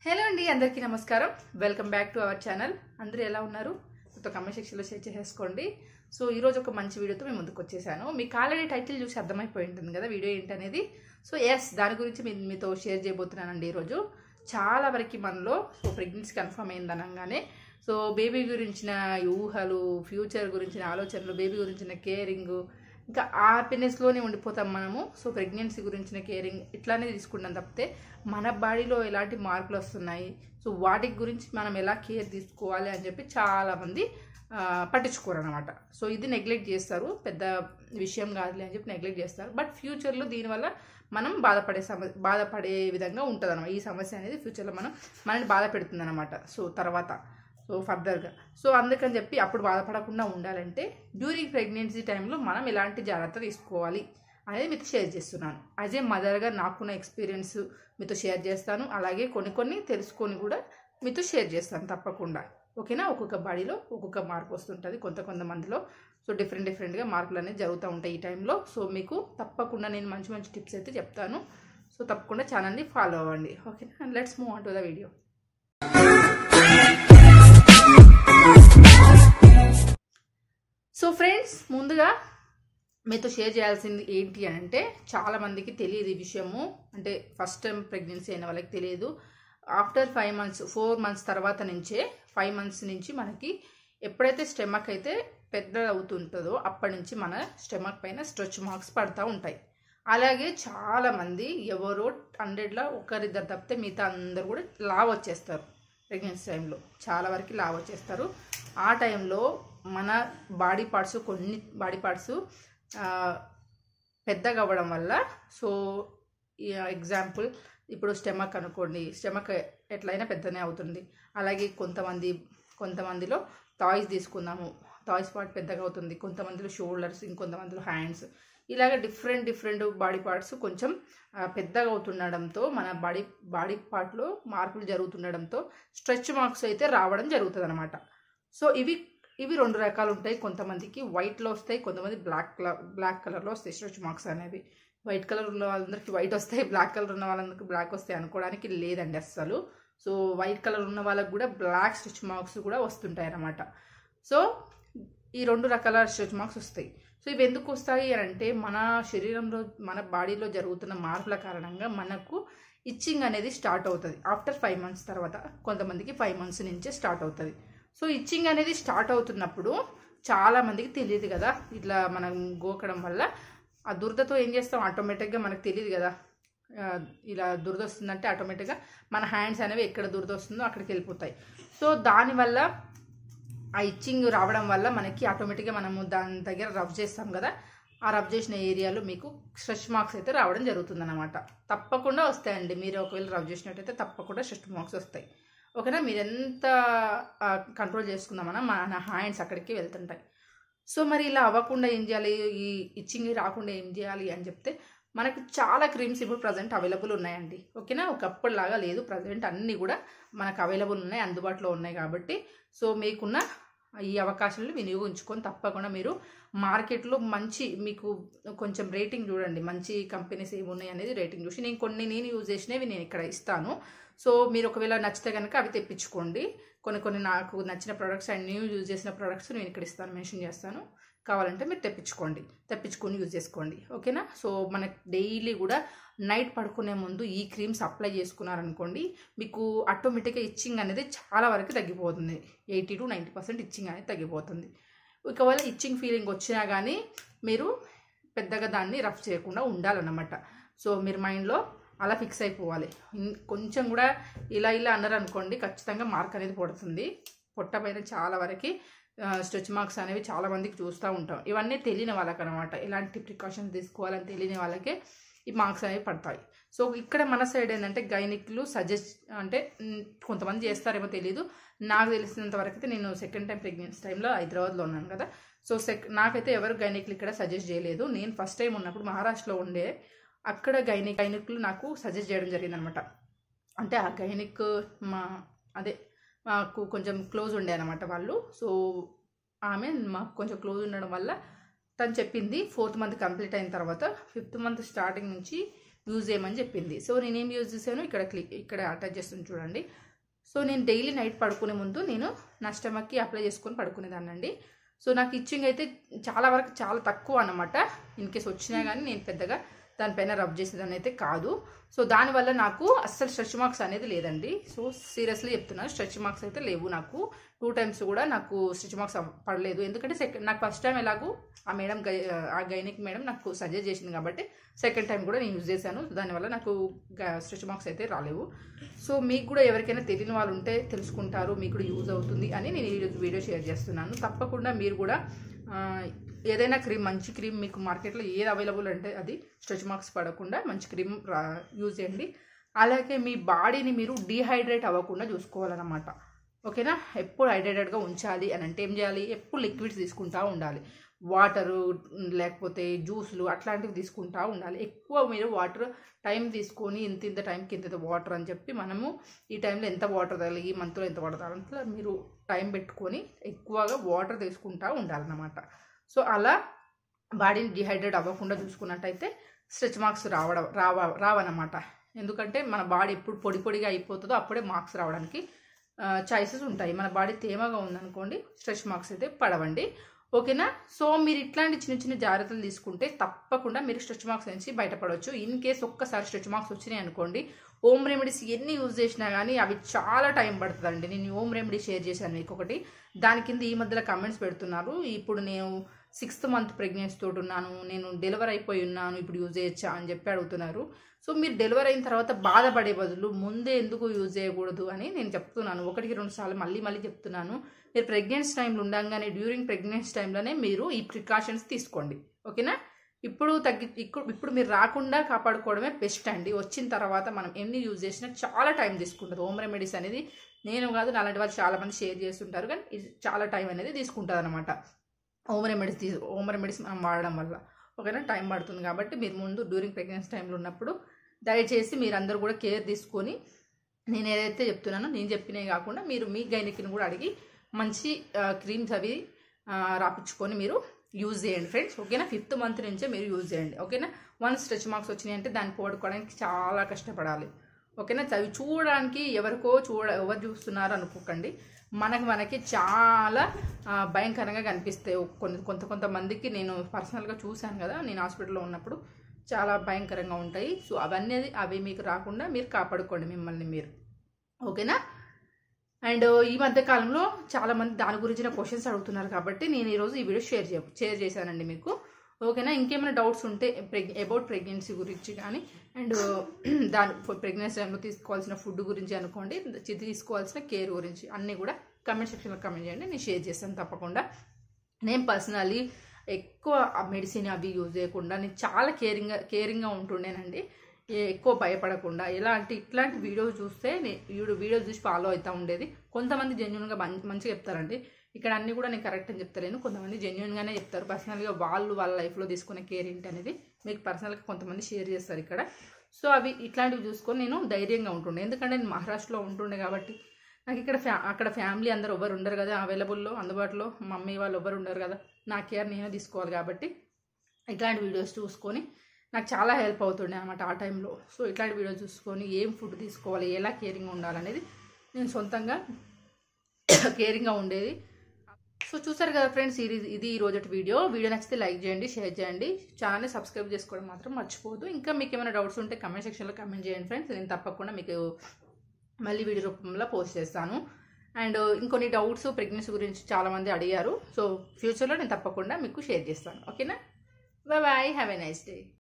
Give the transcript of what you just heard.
hello అండి అందరికీ నమస్కారం welcome back to our channel అందరూ ఎలా ఉన్నారు నాతో కమెంట్ సెక్షన్లో షేర్ చేసేసుకోండి సో ఈరోజు ఒక మంచి వీడియోతో మేము ముందుకు వచ్చేసాను మీకు ఆల్రెడీ టైటిల్ చూసి అర్థమైపోయి ఉంటుంది కదా వీడియో ఏంటనేది సో ఎస్ దాని గురించి మీ మీతో షేర్ చేయబోతున్నానండి ఈరోజు చాలా వరకు మనలో సో ప్రెగ్నెన్సీ కన్ఫర్మ్ అయింది అనగానే సో బేబీ గురించిన ఊహలు ఫ్యూచర్ గురించిన ఆలోచనలు బేబీ గురించిన కేరింగ్ ఇంకా ఆ హ్యాపీనెస్లోనే ఉండిపోతాం మనము సో ప్రెగ్నెన్సీ గురించిన కేరింగ్ ఇట్లానే తీసుకుంటాం తప్పితే మన బాడీలో ఎలాంటి మార్పులు వస్తున్నాయి సో వాటి గురించి మనం ఎలా కేర్ తీసుకోవాలి అని చెప్పి చాలామంది పట్టించుకోరు అనమాట సో ఇది నెగ్లెక్ట్ చేస్తారు పెద్ద విషయం కాదులే అని చెప్పి నెగ్లెక్ట్ చేస్తారు బట్ ఫ్యూచర్లో దీనివల్ల మనం బాధపడే సమ బాధపడే విధంగా ఉంటుంది అనమాట ఈ సమస్య అనేది ఫ్యూచర్లో మనం మనల్ని బాధ పెడుతుంది అనమాట సో తర్వాత సో ఫర్దర్గా సో అందుకని చెప్పి అప్పుడు బాధపడకుండా ఉండాలంటే డ్యూరింగ్ ప్రెగ్నెన్సీ టైంలో మనం ఎలాంటి జాగ్రత్త తీసుకోవాలి అనేది మీతో షేర్ చేస్తున్నాను యాజ్ ఏ మదర్గా నాకున్న ఎక్స్పీరియన్స్ మీతో షేర్ చేస్తాను అలాగే కొన్ని కొన్ని తెలుసుకొని కూడా మీతో షేర్ చేస్తాను తప్పకుండా ఓకేనా ఒక్కొక్క బాడీలో ఒక్కొక్క మార్పు వస్తుంటుంది కొంత కొంతమందిలో సో డిఫరెంట్ డిఫరెంట్గా మార్పులు అనేది జరుగుతూ ఉంటాయి ఈ టైంలో సో మీకు తప్పకుండా నేను మంచి మంచి టిప్స్ అయితే చెప్తాను సో తప్పకుండా ఛానల్ని ఫాలో అవ్వండి ఓకేనా let's move on to the video so friends ముందుగా మీతో షేర్ చేయాల్సింది ఏంటి అని అంటే చాలామందికి తెలియదు ఈ విషయము అంటే ఫస్ట్ టైం ప్రెగ్నెన్సీ అయిన వాళ్ళకి తెలియదు after five months four months తర్వాత నుంచే ఫైవ్ మంత్స్ నుంచి మనకి ఎప్పుడైతే స్టెమక్ అయితే పెద్ద అవుతుంటుందో అప్పటి నుంచి మన స్టెమక్ పైన స్ట్రెచ్ మార్క్స్ పడతా ఉంటాయి అలాగే చాలామంది ఎవరో హండ్రెడ్లో ఒకరిద్దరు తప్పితే మిగతా అందరు కూడా లావ్ వచ్చేస్తారు ప్రెగ్నెన్సీ టైంలో చాలా వరకు లావ్ వచ్చేస్తారు ఆ టైంలో మన బాడీ పార్ట్స్ కొన్ని బాడీ పార్ట్స్ పెద్దగా అవ్వడం వల్ల సో ఎగ్జాంపుల్ ఇప్పుడు స్టెమక్ అనుకోండి స్టెమక్ ఎట్లయినా పెద్దనే అవుతుంది అలాగే కొంతమంది కొంతమందిలో టాయ్స్ తీసుకుందాము టాయ్స్ పార్ట్ పెద్దగా అవుతుంది కొంతమందిలో షోల్డర్స్ ఇంకొంతమందిలో హ్యాండ్స్ ఇలాగ డిఫరెంట్ డిఫరెంట్ బాడీ పార్ట్స్ కొంచెం పెద్దగా అవుతుండడంతో మన బాడీ బాడీ పార్ట్లో మార్పులు జరుగుతుండడంతో స్ట్రెచ్ మార్క్స్ అయితే రావడం జరుగుతుంది అనమాట సో ఇవి ఇవి రెండు రకాలు ఉంటాయి కొంతమందికి వైట్లో వస్తాయి కొంతమంది బ్లాక్ కలర్ బ్లాక్ కలర్లో వస్తాయి స్ట్రెచ్ మార్క్స్ అనేవి వైట్ కలర్ ఉన్న వాళ్ళందరికీ వైట్ వస్తాయి బ్లాక్ కలర్ ఉన్న వాళ్ళందరికీ బ్లాక్ వస్తాయి అనుకోవడానికి లేదండి అస్సలు సో వైట్ కలర్ ఉన్న వాళ్ళకి కూడా బ్లాక్ స్ట్రెచ్ మార్క్స్ కూడా వస్తుంటాయి అన్నమాట సో ఈ రెండు రకాల స్ట్రెచ్ మార్క్స్ వస్తాయి సో ఇవి ఎందుకు వస్తాయి అని అంటే మన శరీరంలో మన బాడీలో జరుగుతున్న మార్పుల కారణంగా మనకు ఇచ్చింగ్ అనేది స్టార్ట్ అవుతుంది ఆఫ్టర్ ఫైవ్ మంత్స్ తర్వాత కొంతమందికి ఫైవ్ మంత్స్ నుంచే స్టార్ట్ అవుతుంది సో ఇచ్చింగ్ అనేది స్టార్ట్ అవుతున్నప్పుడు చాలా మందికి తెలియదు కదా ఇట్లా మనం గోకడం వల్ల ఆ దురదతో ఏం చేస్తాం ఆటోమేటిక్గా మనకు తెలియదు కదా ఇలా దురద వస్తుందంటే ఆటోమేటిక్గా మన హ్యాండ్స్ అనేవి ఎక్కడ దురద వస్తుందో అక్కడికి వెళ్ళిపోతాయి సో దానివల్ల ఆ ఇచ్చింగ్ రావడం వల్ల మనకి ఆటోమేటిక్గా మనము దాని దగ్గర రబ్ చేస్తాం కదా ఆ రబ్ చేసిన ఏరియాలో మీకు స్ట్రెచ్ మార్క్స్ అయితే రావడం జరుగుతుంది అనమాట తప్పకుండా వస్తాయండి మీరు ఒకవేళ రబ్ చేసినట్టయితే తప్పకుండా స్ట్రెచ్ మార్క్స్ వస్తాయి ఓకేనా మీరు ఎంత కంట్రోల్ చేసుకుందామన్నా మన హ్యాండ్స్ అక్కడికి వెళ్తుంటాయి సో మరి ఇలా అవ్వకుండా ఏం చేయాలి ఈ ఇచ్చింగ్ రాకుండా ఏం చేయాలి అని చెప్తే మనకు చాలా క్రీమ్స్ ఇప్పుడు ప్రజెంట్ అవైలబుల్ ఉన్నాయండి ఓకేనా ఒకప్పటిలాగా లేదు ప్రజెంట్ అన్నీ కూడా మనకు అవైలబుల్ ఉన్నాయి అందుబాటులో ఉన్నాయి కాబట్టి సో మీకున్న ఈ అవకాశాలను వినియోగించుకొని తప్పకుండా మీరు మార్కెట్లో మంచి మీకు కొంచెం రేటింగ్ చూడండి మంచి కంపెనీస్ ఏమి ఉన్నాయి అనేది రేటింగ్ చూసి నేను కొన్ని నేను యూజ్ చేసినవి నేను ఇక్కడ ఇస్తాను సో మీరు ఒకవేళ నచ్చితే కనుక అవి తెప్పించుకోండి కొన్ని కొన్ని నాకు నచ్చిన ప్రోడక్ట్స్ అండ్ నేను యూజ్ చేసిన ప్రోడక్ట్స్ నేను ఇక్కడ ఇస్తాను మెన్షన్ చేస్తాను కావాలంటే మీరు తెప్పించుకోండి తెప్పించుకొని యూజ్ చేసుకోండి ఓకేనా సో మనకి డైలీ కూడా నైట్ పడుకునే ముందు ఈ క్రీమ్స్ అప్లై చేసుకున్నారనుకోండి మీకు ఆటోమేటిక్గా ఇచ్చింగ్ అనేది చాలా వరకు తగ్గిపోతుంది eighty to ninety percent itching అనేది తగ్గిపోతుంది ఒకవేళ ఇచ్చింగ్ ఫీలింగ్ వచ్చినా కానీ మీరు పెద్దగా దాన్ని రఫ్ చేయకుండా ఉండాలన్నమాట సో మీరు మైండ్లో అలా ఫిక్స్ అయిపోవాలి కొంచెం కూడా ఇలా ఇలా అన్నారు అనుకోండి ఖచ్చితంగా మార్క్ అనేది పడుతుంది పొట్ట పైన చాలా వరకు స్ట్రెచ్ మార్క్స్ అనేవి చాలా మందికి చూస్తూ ఉంటాం ఇవన్నీ తెలియని వాళ్ళకి అనమాట ఎలాంటి ప్రికాషన్స్ తీసుకోవాలని తెలియని వాళ్ళకే ఈ మార్క్స్ అనేవి పడతాయి సో ఇక్కడ మన సైడ్ ఏంటంటే గైనిక్లు సజెస్ట్ అంటే కొంతమంది చేస్తారేమో తెలియదు నాకు తెలిసినంత వరకు అయితే నేను సెకండ్ టైం ప్రెగ్నెన్సీ టైంలో హైదరాబాద్లో ఉన్నాను కదా సో సెక్ నాకైతే ఎవరు గైనిక్లు ఇక్కడ సజెస్ట్ చేయలేదు నేను ఫస్ట్ టైం ఉన్నప్పుడు మహారాష్ట్రలో ఉండే అక్కడ గైనిక్ గైనిక్లు నాకు సజెస్ట్ చేయడం జరిగిందనమాట అంటే ఆ గైనిక్ మా అదే మాకు కొంచెం క్లోజ్ ఉండే అనమాట వాళ్ళు సో ఆమె మాకు కొంచెం క్లోజ్ ఉండడం వల్ల తను చెప్పింది ఫోర్త్ మంత్ కంప్లీట్ అయిన తర్వాత ఫిఫ్త్ మంత్ స్టార్టింగ్ నుంచి యూజ్ చేయమని చెప్పింది సో నేనేం యూజ్ చేశాను ఇక్కడ క్లిక్ ఇక్కడ అటాచ్ చేస్తుంది చూడండి సో నేను డైలీ నైట్ పడుకునే ముందు నేను నా స్టమక్కి అప్లై చేసుకొని పడుకునేదాన్నండి సో నాకు ఇచ్చింగ్ అయితే చాలా వరకు చాలా తక్కువ అన్నమాట ఇన్ కేస్ వచ్చినా కానీ నేను పెద్దగా దానిపైన రబ్ చేసేదాన్ని అయితే కాదు సో దానివల్ల నాకు అస్సలు స్ట్రెచ్ మార్క్స్ అనేది లేదండి సో సీరియస్లీ చెప్తున్నాను స్ట్రెచ్ మార్క్స్ అయితే లేవు నాకు టూ టైమ్స్ కూడా నాకు స్టిచ్ మార్క్స్ పడలేదు ఎందుకంటే సెకండ్ నాకు ఫస్ట్ టైం ఎలాగూ ఆ మేడం గై ఆ గైనిక్ మేడం నాకు సజెస్ట్ చేసింది కాబట్టి సెకండ్ టైం కూడా నేను యూజ్ చేశాను దానివల్ల నాకు స్టిచ్ మార్క్స్ అయితే రాలేవు సో మీకు కూడా ఎవరికైనా తెలియని వాళ్ళు ఉంటే తెలుసుకుంటారు మీకు కూడా యూజ్ అవుతుంది అని నేను ఈరోజు వీడియో షేర్ చేస్తున్నాను తప్పకుండా మీరు కూడా ఆ, ఏదైనా క్రీమ్ మంచి క్రీమ్ మీకు మార్కెట్లో ఏది అవైలబుల్ అంటే అది స్ట్రెచ్ మార్క్స్ పడకుండా మంచి క్రీమ్ యూజ్ చేయండి అలాగే మీ బాడీని మీరు డీహైడ్రేట్ అవ్వకుండా చూసుకోవాలన్నమాట ఓకేనా ఎప్పుడు హైడ్రేటెడ్గా ఉంచాలి అని అంటే ఏం చేయాలి ఎప్పుడు లిక్విడ్స్ తీసుకుంటా ఉండాలి వాటరు లేకపోతే జ్యూస్లు అట్లాంటివి తీసుకుంటా ఉండాలి ఎక్కువ మీరు వాటర్ టైం తీసుకొని ఇంత ఇంత టైంకి ఇంత ఇంత వాటర్ అని చెప్పి మనము ఈ టైంలో ఎంత వాటర్ తాగాలి ఈ మంత్లో ఎంత వాటర్ తాగాలి అట్లా మీరు టైం పెట్టుకొని ఎక్కువగా వాటర్ తీసుకుంటా ఉండాలన్నమాట సో అలా బాడీని డిహైడ్రేట్ అవ్వకుండా చూసుకున్నట్టయితే స్ట్రెచ్ మార్క్స్ రావడం రావ రావన్నమాట ఎందుకంటే మన బాడీ ఎప్పుడు పొడి పొడిగా అయిపోతుందో అప్పుడే మార్క్స్ రావడానికి చాయిసెస్ ఉంటాయి మన బాడీ తేమగా ఉందనుకోండి స్ట్రెచ్ మార్క్స్ అయితే పడవండి ఓకేనా సో మీరు ఇట్లాంటి చిన్న చిన్న జాగ్రత్తలు తీసుకుంటే తప్పకుండా మీరు స్ట్రెచ్ మార్క్స్ నుంచి బయటపడవచ్చు ఇన్ కేస్ ఒక్కసారి స్ట్రెచ్ మార్క్స్ వచ్చినాయి అనుకోండి హోమ్ రెమెడీస్ ఎన్ని యూజ్ చేసినా కానీ అవి చాలా టైం పడుతుందండి నేను హోమ్ రెమెడీ షేర్ చేశాను మీకు ఒకటి దాని కింద ఈ మధ్యలో కమెంట్స్ పెడుతున్నారు ఇప్పుడు నేను సిక్స్త్ మంత్ ప్రెగ్నెన్సీ తోటి ఉన్నాను నేను డెలివర్ అయిపోయి ఉన్నాను ఇప్పుడు యూజ్ చేయొచ్చా అని చెప్పి అడుగుతున్నారు సో మీరు డెలివర్ అయిన తర్వాత బాధపడే బదులు ముందే ఎందుకు యూజ్ చేయకూడదు అని నేను చెప్తున్నాను ఒకటికి రెండు సార్లు మళ్ళీ మళ్ళీ చెప్తున్నాను మీరు ప్రెగ్నెన్సీ టైంలో ఉండగానే డ్యూరింగ్ ప్రెగ్నెన్సీ టైంలోనే మీరు ఈ ప్రికాషన్స్ తీసుకోండి ఓకేనా ఇప్పుడు తగ్గి ఇప్పుడు ఇప్పుడు మీరు రాకుండా కాపాడుకోవడమే బెస్ట్ అండి వచ్చిన తర్వాత మనం ఎన్ని యూజ్ చేసినా చాలా టైం తీసుకుంటుంది హోమ్ రెమెడీస్ అనేది నేను కాదు నాలాంటి వాళ్ళు చాలా మంది షేర్ చేస్తుంటారు కానీ ఇది చాలా టైం అనేది తీసుకుంటుంది అనమాట హోమ్ రెమెడీస్ తీ హోమ్ రెమెడీస్ మనం వాడడం వల్ల ఓకేనా టైం పడుతుంది కాబట్టి మీరు ముందు డ్యూరింగ్ ప్రెగ్నెన్సీ టైంలో ఉన్నప్పుడు దయచేసి మీరందరూ కూడా కేర్ తీసుకొని నేను ఏదైతే చెప్తున్నానో నేను చెప్పినవి కాకుండా మీరు మీ గైనిక్ని కూడా అడిగి మంచి క్రీమ్స్ అవి ఆ, రాపించుకొని మీరు యూజ్ చేయండి ఫ్రెండ్స్ ఓకేనా ఫిఫ్త్ మంత్ నుంచే మీరు యూజ్ చేయండి ఓకేనా వన్ స్ట్రెచ్ మార్క్స్ వచ్చినాయి అంటే దాన్ని పోగొట్టుకోవడానికి చాలా కష్టపడాలి ఓకేనా అవి చూడడానికి ఎవరికో చూడ ఎవరు చూస్తున్నారు అనుకోకండి మనకు మనకి చాలా ఆ, భయంకరంగా కనిపిస్తాయి కొన్ని కొంత కొంతమందికి నేను పర్సనల్గా చూశాను కదా నేను హాస్పిటల్లో ఉన్నప్పుడు చాలా భయంకరంగా ఉంటాయి సో అవన్నీ అవి మీకు రాకుండా మీరు కాపాడుకోండి మిమ్మల్ని మీరు ఓకేనా అండ్ ఈ మధ్య కాలంలో చాలా మంది దాని గురించిన క్వశ్చన్స్ అడుగుతున్నారు కాబట్టి నేను ఈరోజు ఈ వీడియో షేర్ చే షేర్ చేశానండి మీకు ఓకేనా ఇంకేమైనా డౌట్స్ ఉంటే ప్రెగ్ అబౌట్ ప్రెగ్నెన్సీ గురించి కానీ అండ్ దాని ప్రెగ్నెన్సీ టైంలో తీసుకోవాల్సిన ఫుడ్ గురించి అనుకోండి చి- తీసుకోవాల్సిన కేర్ గురించి అన్నీ కూడా కమెంట్ సెక్షన్లో కమెంట్ చేయండి నేను షేర్ చేస్తాను తప్పకుండా నేను పర్సనలీ ఎక్కువ మెడిసిన్ అవి యూజ్ చేయకుండా నేను చాలా కేరింగ్గా కేరింగ్గా ఉంటుండేనండి ఏ- ఎక్కువ భయపడకుండా ఎలాంటి ఇట్లాంటి వీడియోస్ చూస్తే నే- వీడియో వీడియోస్ చూసి ఫాలో అవుతూ ఉండేది కొంతమంది జెన్యున్గా మంచిగా చెప్తారండి ఇక్కడ అన్నీ కూడా నేను కరెక్ట్ అని చెప్తలేను కొంతమంది జెన్యున్గానే చెప్తారు పర్సనల్గా వాళ్ళు వాళ్ళ లైఫ్లో తీసుకునే కేర్ ఏంటి అనేది మీకు పర్సనల్గా కొంతమంది షేర్ చేస్తారు ఇక్కడ సో అవి ఇట్లాంటివి చూసుకొని నేను ధైర్యంగా ఉంటుండే ఎందుకంటే నేను మహారాష్ట్రలో ఉంటుండే కాబట్టి నాకు ఇక్కడ ఫ్యా అక్కడ ఫ్యామిలీ అందరు ఎవరు ఉండరు కదా అవైలబుల్లో అందుబాటులో మమ్మీ వాళ్ళు ఎవరు ఉండరు కదా నా కేర్ నేనే తీసుకోవాలి కాబట్టి ఇట్లాంటి వీడియోస్ చూసుకొని నాకు చాలా హెల్ప్ అవుతుండే అనమాట ఆ టైంలో సో ఇట్లాంటి వీడియోస్ చూసుకొని ఏం ఫుడ్ తీసుకోవాలి ఎలా కేరింగ్ ఉండాలనేది నేను సొంతంగా కేరింగ్గా ఉండేది సో చూసారు కదా ఫ్రెండ్స్ ఇది ఇది ఈ రోజు వీడియో వీడియో నచ్చితే లైక్ చేయండి షేర్ చేయండి ఛానల్ని సబ్స్క్రైబ్ చేసుకోవడం మాత్రం మర్చిపోవద్దు ఇంకా మీకు ఏమైనా డౌట్స్ ఉంటే కమెంట్ సెక్షన్లో కమెంట్ చేయండి ఫ్రెండ్స్ నేను తప్పకుండా మీకు మళ్ళీ వీడియో రూపంలో పోస్ట్ చేస్తాను అండ్ ఇంకొన్ని డౌట్స్ ప్రెగ్నెన్సీ గురించి చాలామంది అడిగారు సో ఫ్యూచర్లో నేను తప్పకుండా మీకు షేర్ చేస్తాను ఓకేనా bye bye have a nice day